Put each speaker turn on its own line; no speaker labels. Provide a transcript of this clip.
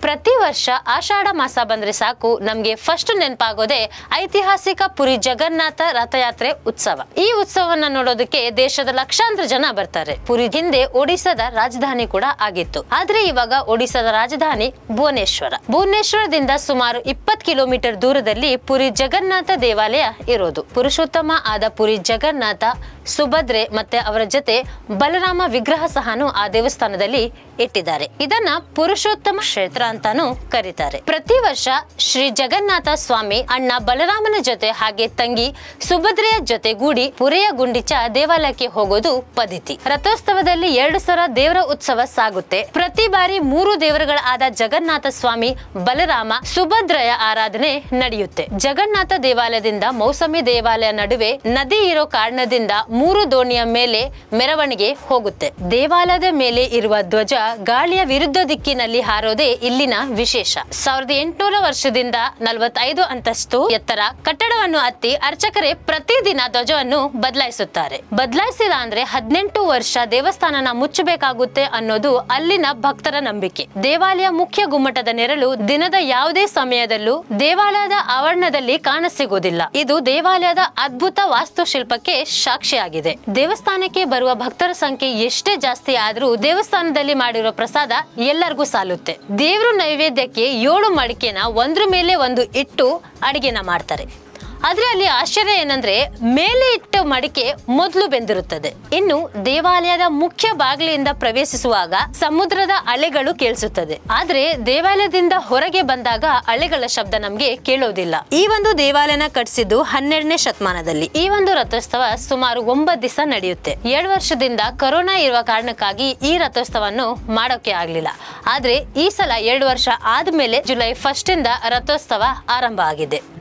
ಪ್ರತಿ ವರ್ಷ ಆಷಾಢ ಮಾಸ ಬಂದ್ರೆ ಸಾಕು ನಮ್ಗೆ ಫಸ್ಟ್ ನೆನಪಾಗೋದೇ ಐತಿಹಾಸಿಕ ಪುರಿ ಜಗನ್ನಾಥ ರಥಯಾತ್ರೆ ಉತ್ಸವ ಈ ಉತ್ಸವವನ್ನ ನೋಡೋದಕ್ಕೆ ದೇಶದ ಲಕ್ಷಾಂತರ ಜನ ಬರ್ತಾರೆ ಪುರಿ ಹಿಂದೆ ಒಡಿಶಾದ ರಾಜಧಾನಿ ಕೂಡ ಆಗಿತ್ತು ಆದ್ರೆ ಇವಾಗ ಒಡಿಶಾದ ರಾಜಧಾನಿ ಭುವನೇಶ್ವರ ಭುವನೇಶ್ವರದಿಂದ ಸುಮಾರು ಇಪ್ಪತ್ತು ಕಿಲೋಮೀಟರ್ ದೂರದಲ್ಲಿ ಪುರಿ ಜಗನ್ನಾಥ ದೇವಾಲಯ ಇರೋದು ಪುರುಷೋತ್ತಮ ಆದ ಪುರಿ ಜಗನ್ನಾಥ ಸುಭದ್ರೆ ಮತ್ತೆ ಅವರ ಜೊತೆ ಬಲರಾಮ ವಿಗ್ರಹ ಸಹನು ಆ ದೇವಸ್ಥಾನದಲ್ಲಿ ಇಟ್ಟಿದ್ದಾರೆ ಇದನ್ನ ಪುರುಷೋತ್ತಮ ಕ್ಷೇತ್ರ ಅಂತಾನು ಕರೀತಾರೆ ಪ್ರತಿ ವರ್ಷ ಶ್ರೀ ಜಗನ್ನಾಥ ಸ್ವಾಮಿ ಅಣ್ಣ ಬಲರಾಮನ ಜೊತೆ ಹಾಗೆ ತಂಗಿ ಸುಭದ್ರೆಯ ಜೊತೆಗೂಡಿ ಪುರೆಯ ಗುಂಡಿಚ ದೇವಾಲಯಕ್ಕೆ ಹೋಗೋದು ಪದ್ಧತಿ ರಥೋತ್ಸವದಲ್ಲಿ ಎರಡು ಸಲ ದೇವರ ಉತ್ಸವ ಸಾಗುತ್ತೆ ಪ್ರತಿ ಬಾರಿ ಮೂರು ದೇವರುಗಳಾದ ಜಗನ್ನಾಥ ಸ್ವಾಮಿ ಬಲರಾಮ ಸುಭದ್ರೆಯ ಆರಾಧನೆ ನಡೆಯುತ್ತೆ ಜಗನ್ನಾಥ ದೇವಾಲಯದಿಂದ ಮೌಸಮಿ ದೇವಾಲಯ ನಡುವೆ ನದಿ ಇರೋ ಕಾರಣದಿಂದ ಮೂರು ದೋಣಿಯ ಮೇಲೆ ಮೆರವಣಿಗೆ ಹೋಗುತ್ತೆ ದೇವಾಲಯದ ಮೇಲೆ ಇರುವ ಧ್ವಜ ಗಾಳಿಯ ವಿರುದ್ಧ ದಿಕ್ಕಿನಲ್ಲಿ ಹಾರೋದೇ ಇಲ್ಲಿನ ವಿಶೇಷ ಸಾವಿರದ ಎಂಟುನೂರ ವರ್ಷದಿಂದ ನಲವತ್ತೈದು ಅಂತಸ್ತು ಎತ್ತರ ಕಟ್ಟಡವನ್ನು ಹತ್ತಿ ಅರ್ಚಕರೇ ಪ್ರತಿದಿನ ಧ್ವಜವನ್ನು ಬದಲಾಯಿಸುತ್ತಾರೆ ಬದಲಾಯಿಸಿಲ್ಲ ಅಂದ್ರೆ ಹದಿನೆಂಟು ವರ್ಷ ದೇವಸ್ಥಾನನ ಮುಚ್ಚಬೇಕಾಗುತ್ತೆ ಅನ್ನೋದು ಅಲ್ಲಿನ ಭಕ್ತರ ನಂಬಿಕೆ ದೇವಾಲಯ ಮುಖ್ಯ ಗುಮ್ಮಟದ ನೆರಳು ದಿನದ ಯಾವುದೇ ಸಮಯದಲ್ಲೂ ದೇವಾಲಯದ ಆವರಣದಲ್ಲಿ ಕಾಣಸಿಗುವುದಿಲ್ಲ ಇದು ದೇವಾಲಯದ ಅದ್ಭುತ ವಾಸ್ತುಶಿಲ್ಪಕ್ಕೆ ಸಾಕ್ಷಿಯಾಗಿದೆ ದೇವಸ್ಥಾನಕ್ಕೆ ಬರುವ ಭಕ್ತರ ಸಂಖ್ಯೆ ಎಷ್ಟೇ ಜಾಸ್ತಿ ಆದ್ರೂ ದೇವಸ್ಥಾನದಲ್ಲಿ ಮಾಡಿರೋ ಪ್ರಸಾದ ಎಲ್ಲರಿಗೂ ಸಾಲುತ್ತೆ ದೇವ್ರ ನೈವೇದ್ಯಕ್ಕೆ ಏಳು ಮಡಿಕೆನ ಒಂದ್ರ ಮೇಲೆ ಒಂದು ಇಟ್ಟು ಅಡಿಗೆನ ಮಾಡ್ತಾರೆ ಆದ್ರೆ ಅಲ್ಲಿ ಆಶ್ಚರ್ಯ ಏನಂದ್ರೆ ಮೇಲೆ ಇಟ್ಟ ಮಡಿಕೆ ಮೊದಲು ಬೆಂದಿರುತ್ತದೆ ಇನ್ನು ದೇವಾಲಯದ ಮುಖ್ಯ ಬಾಗಿಲಿಂದ ಪ್ರವೇಶಿಸುವಾಗ ಸಮುದ್ರದ ಅಲೆಗಳು ಕೇಳಿಸುತ್ತದೆ ಆದ್ರೆ ದೇವಾಲಯದಿಂದ ಹೊರಗೆ ಬಂದಾಗ ಅಲೆಗಳ ಶಬ್ದ ನಮ್ಗೆ ಕೇಳೋದಿಲ್ಲ ಈ ಒಂದು ದೇವಾಲಯನ ಕಟ್ಟಿಸಿದ್ದು ಹನ್ನೆರಡನೇ ಶತಮಾನದಲ್ಲಿ ಈ ಒಂದು ರಥೋತ್ಸವ ಸುಮಾರು ಒಂಬತ್ತು ದಿವಸ ನಡೆಯುತ್ತೆ ಎರಡು ವರ್ಷದಿಂದ ಕೊರೋನಾ ಇರುವ ಕಾರಣಕ್ಕಾಗಿ ಈ ರಥೋತ್ಸವವನ್ನು ಮಾಡೋಕೆ ಆಗ್ಲಿಲ್ಲ ಆದ್ರೆ ಈ ಸಲ ಎರಡು ವರ್ಷ ಆದ್ಮೇಲೆ ಜುಲೈ ಫಸ್ಟ್ ಇಂದ ರಥೋತ್ಸವ ಆರಂಭ ಆಗಿದೆ